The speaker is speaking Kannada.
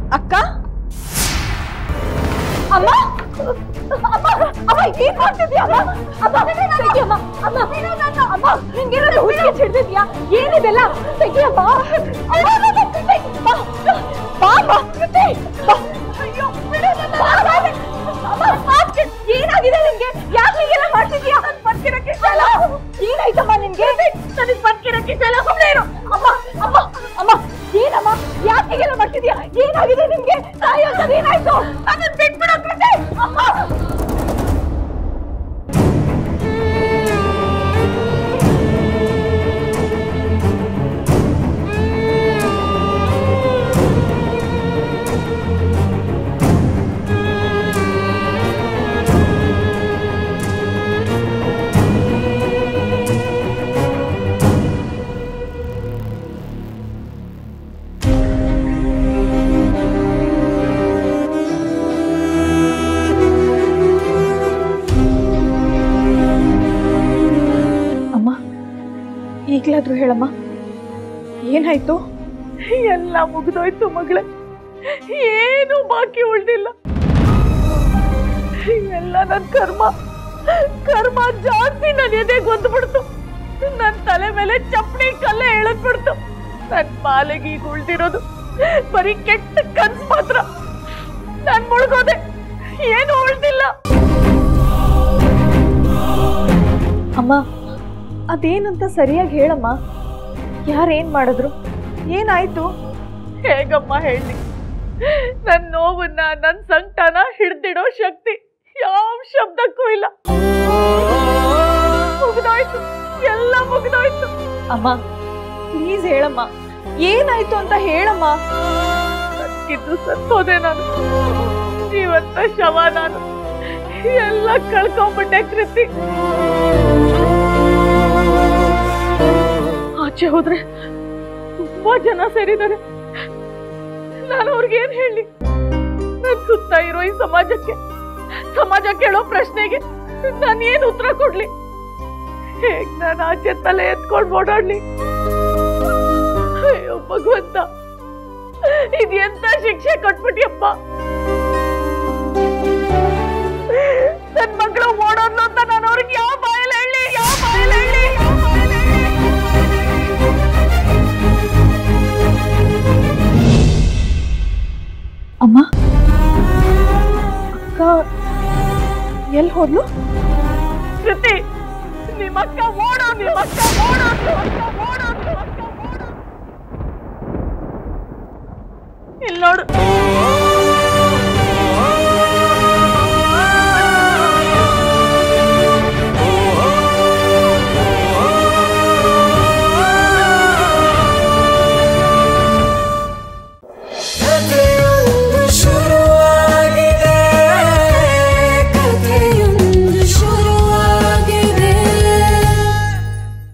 ಅಕ್ಕ ಅಮ್ಮ ಅಮ್ಮ ಅಮ್ಮ ಏನ್ ಮಾಡ್ತಿದ್ಯಾ ಅಮ್ಮ ಅಮ್ಮ ತೆಗಿ ಅಮ್ಮ ಅಮ್ಮ ಅಮ್ಮ ನಿಂಗೇನಾದ್ರು ಹುಡುಗಿ ಹಿಡ್ದಿದ್ಯಾ ಏನಿದೆಲ್ಲ ತೆಗಿ ಅಮ್ಮ ಅಮ್ಮ, ತೆಗಿ, ಬಾ, ಬಾ ಅಮ್ಮ, ತೆಗಿ, ಬಾ. ಅಯ್ಯೋ, ಬಿಡು ನನ್ನ. ಬಾ, ಬಾ, ಬಾ. ಅಮ್ಮ, ಮಾತ್ಗೆ ಏನಾಗಿದೆ ನಿನ್ಗೆ ಯಾಕೆ ಹೀಗೆಲ್ಲ ಮಾಡ್ತಿದ್ಯಾ ಬದುಕಿರಕ್ಕೆ ಇಷ್ಟಲ್ಲ ಏನಾಯ್ತಮ್ಮ ನಿನ್ಗೆ ನನಗೆ ಬದುಕಿರಕ್ಕೆ ಇಷ್ಟಲ್ಲ ಸುಮ್ಮನೆ ಇರು ಅಮ್ಮ ಅಮ್ಮ ಅಮ್ಮ ಏನಮ್ಮ ಯಾಕೆ ಹೀಗೆಲ್ಲ ಮಾಡ್ತಿದ್ಯಾ ಏನಾಗಿದೆ ನಿನ್ಗೆ ತಾಯಿ ಅಂತದ್ ಏನಾಯ್ತು ನನ್ನನ್ನು ಬಿಟ್ಬಿಡು ಕೃತಿ ಅಮ್ಮ ಅಮ್ಮ ಈಗ್ಲಾದ್ರೂ ಹೇಳಮ್ಮ ಏನಾಯ್ತು ಎಲ್ಲ ಮುಗಿದೋಯ್ತು ಮಗಳೇ ಏನು ಬಾಕಿ ಉಳ್ದಿಲ್ಲ ಎಲ್ಲ ನನ್ ಕರ್ಮ ಕರ್ಮ ಜಾಸ್ತಿ ನನ್ನ ಎದೆಗೆ ಬಂದ್ಬಿಡ್ತು ನನ್ ತಲೆ ಮೇಲೆ ಚಪ್ಪಡಿ ಕಲ್ಲ ಎಳೆದ್ಬಿಡ್ತು ನನ್ ಪಾಲಿಗೆ ಈಗ ಉಳ್ದಿರೋದು ಬರೀ ಕೆಟ್ಟ ಕನ್ಸ್ ಮಾತ್ರ ನಾನ್ ಮುಳುಗೋದೆ ಏನು ಉಳ್ದಿಲ್ಲ ಅಮ್ಮ ಅದೇನಂತ ಸರಿಯಾಗಿ ಹೇಳಮ್ಮ ಯಾರೇನ್ ಮಾಡಿದ್ರು ಏನಾಯ್ತು ಹೇಗಮ್ಮ ಹೇಳಿ ನನ್ನ ನೋವನ್ನ ನನ್ನ ಸಂಕಟನ ಹಿಡ್ದಿಡೋ ಶಕ್ತಿ ಯಾವ ಶಬ್ದಕ್ಕೂ ಇಲ್ಲ ಮುಗ್ದೋಯ್ತು ಎಲ್ಲ ಮುಗ್ದೋಯ್ತು ಅಮ್ಮ ಪ್ಲೀಸ್ ಹೇಳಮ್ಮ ಏನಾಯ್ತು ಅಂತ ಹೇಳಮ್ಮ ಸತ್ತಿದ್ದು ಸತ್ತೋದೆ ನಾನು ಜೀವಂತ ಶವ ನಾನು ಎಲ್ಲ ಕಳ್ಕೊಂಡ್ಬಿಟ್ಟೆ ಕೃತಿ ಆಚೆ ಹೋದ್ರೆ ತುಂಬಾ ಜನ ಸೇರಿದ್ದಾರೆ ನಾನು ಅವ್ರಿಗೆ ಏನ್ ಹೇಳಿ ನನ್ ಸುತ್ತ ಇರೋ ಈ ಸಮಾಜಕ್ಕೆ ಸಮಾಜ ಕೇಳೋ ಪ್ರಶ್ನೆಗೆ ನಾನು ಏನ್ ಉತ್ತರ ಕೊಡ್ಲಿ ಹೇಗ್ ನಾನು ಆಚೆ ತಲೆ ಎತ್ಕೊಂಡು ಓಡಾಡ್ಲಿ ಅಯ್ಯೋ ಭಗವಂತ ಇದು ಎಂತ ಶಿಕ್ಷೆ ಕೊಟ್ಬಿಟ್ಯಪ್ಪ ನನ್ ಮಗಳು ಓಡೋದ್ಲು ಅಂತ ನಾನು ಅವ್ರಿಗೆ ಯಾವ ಬಾಯಲ್ಲಿ ಹೇಳಿ ಯಾವ ಬಾಯಲ್ಲಿ ಹೇಳಿ ಯಾವ ಬಾಯಲ್ಲಿ ಹೇಳಿ ಅಮ್ಮ ಅಕ್ಕ ಎಲ್ಲಿ ಹೋದ್ಲು ಕೃತಿ ನಿಮ್ಮಕ್ಕ ಓಡೋ ನಿಮ್ಮಕ್ಕ ಓಡೋ ನಿಮ್ಮಕ್ಕ ಓಡೋ ನಿಮ್ಮಕ್ಕ ಓಡೋ ಇಲ್ಲಿ ನೋಡು